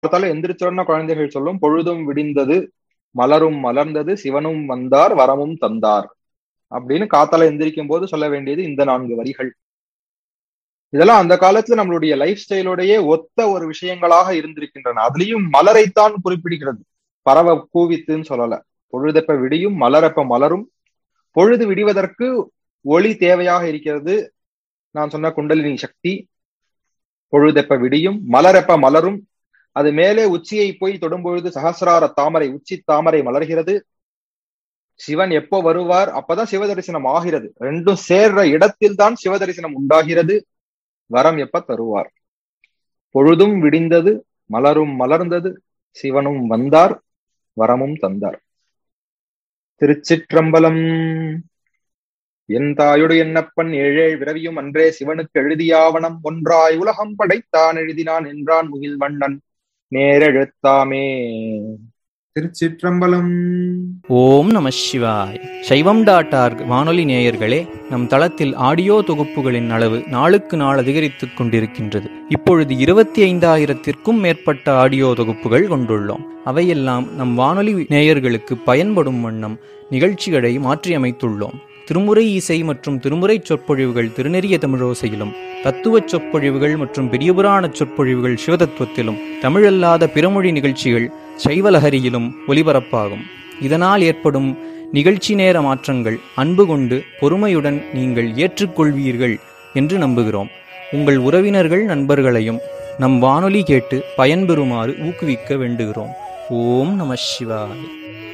பார்த்தாலும் எந்திரிச்சோன்னா குழந்தைகள் சொல்லும் பொழுதும் விடிந்தது மலரும் மலர்ந்தது சிவனும் வந்தார் வரமும் தந்தார் அப்படின்னு காத்தால எந்திரிக்கும் போது சொல்ல வேண்டியது இந்த நான்கு வரிகள் இதெல்லாம் அந்த காலத்துல நம்மளுடைய லைஃப் ஸ்டைலோடயே ஒத்த ஒரு விஷயங்களாக இருந்திருக்கின்றன அதுலயும் மலரைத்தான் குறிப்பிடுகிறது பறவை கூவித்துன்னு சொல்லல பொழுதெப்ப விடியும் மலரப்ப மலரும் பொழுது விடிவதற்கு ஒளி தேவையாக இருக்கிறது நான் சொன்ன குண்டலினி சக்தி பொழுதெப்ப விடியும் மலரெப்ப மலரும் அது மேலே உச்சியை போய் தொடும்பொழுது சகசிரார தாமரை உச்சி தாமரை மலர்கிறது சிவன் எப்போ வருவார் அப்பதான் சிவ தரிசனம் ஆகிறது ரெண்டும் சேர்ற இடத்தில் தான் சிவ தரிசனம் உண்டாகிறது வரம் எப்ப தருவார் பொழுதும் விடிந்தது மலரும் மலர்ந்தது சிவனும் வந்தார் வரமும் தந்தார் திருச்சிற்றம்பலம் என் தாயுடு என்னப்பன் ஏழேழ் விரவியும் அன்றே சிவனுக்கு எழுதியாவனம் ஒன்றாய் உலகம் படைத்தான் எழுதினான் என்றான் முகில் வண்ணன் நேரெழுத்தாமே திருச்சிற்றம்பலம் ஓம் நம சிவாய் சைவம் டாட் ஆர்க் வானொலி நேயர்களே நம் தளத்தில் ஆடியோ தொகுப்புகளின் அளவு நாளுக்கு நாள் அதிகரித்துக் கொண்டிருக்கின்றது இப்பொழுது இருபத்தி ஐந்தாயிரத்திற்கும் மேற்பட்ட ஆடியோ தொகுப்புகள் கொண்டுள்ளோம் அவையெல்லாம் நம் வானொலி நேயர்களுக்கு பயன்படும் வண்ணம் நிகழ்ச்சிகளை மாற்றியமைத்துள்ளோம் திருமுறை இசை மற்றும் திருமுறை சொற்பொழிவுகள் திருநெறிய தமிழோசையிலும் தத்துவச் சொற்பொழிவுகள் மற்றும் பெரியபுராண சொற்பொழிவுகள் சிவதத்துவத்திலும் தமிழல்லாத பிறமொழி நிகழ்ச்சிகள் சைவலஹரியிலும் ஒலிபரப்பாகும் இதனால் ஏற்படும் நிகழ்ச்சி நேர மாற்றங்கள் அன்பு கொண்டு பொறுமையுடன் நீங்கள் ஏற்றுக்கொள்வீர்கள் என்று நம்புகிறோம் உங்கள் உறவினர்கள் நண்பர்களையும் நம் வானொலி கேட்டு பயன்பெறுமாறு ஊக்குவிக்க வேண்டுகிறோம் ஓம் நம சிவாய்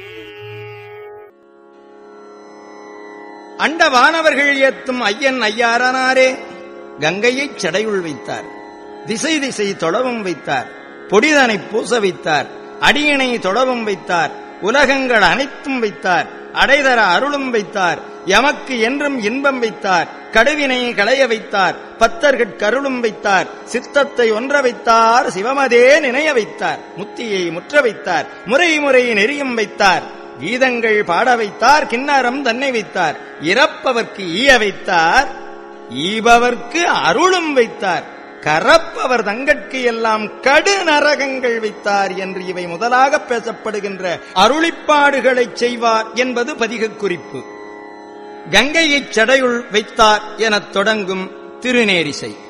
அண்ட வானவர்கள் ஏத்தும் ஐயன் ஐயாரனாரே கங்கையைச் சடையுள் வைத்தார் திசை திசை தொழவும் வைத்தார் பொடிதனை பூச வைத்தார் அடியினை தொழவும் வைத்தார் உலகங்கள் அனைத்தும் வைத்தார் அடைதர அருளும் வைத்தார் எமக்கு என்றும் இன்பம் வைத்தார் கடுவினை களைய வைத்தார் பத்தர்கட் கருளும் வைத்தார் சித்தத்தை ஒன்ற வைத்தார் சிவமதே நினைய வைத்தார் முத்தியை முற்ற வைத்தார் முறை முறை நெறியும் வைத்தார் கீதங்கள் பாட வைத்தார் கிண்ணறம் தன்னை வைத்தார் இறப்பவர்க்கு ஈய வைத்தார் ஈபவர்க்கு அருளும் வைத்தார் கரப்பவர் தங்கட்கு எல்லாம் கடு நரகங்கள் வைத்தார் என்று இவை முதலாக பேசப்படுகின்ற அருளிப்பாடுகளைச் செய்வார் என்பது பதிகக் குறிப்பு கங்கையைச் சடையுள் வைத்தார் எனத் தொடங்கும் திருநேரிசை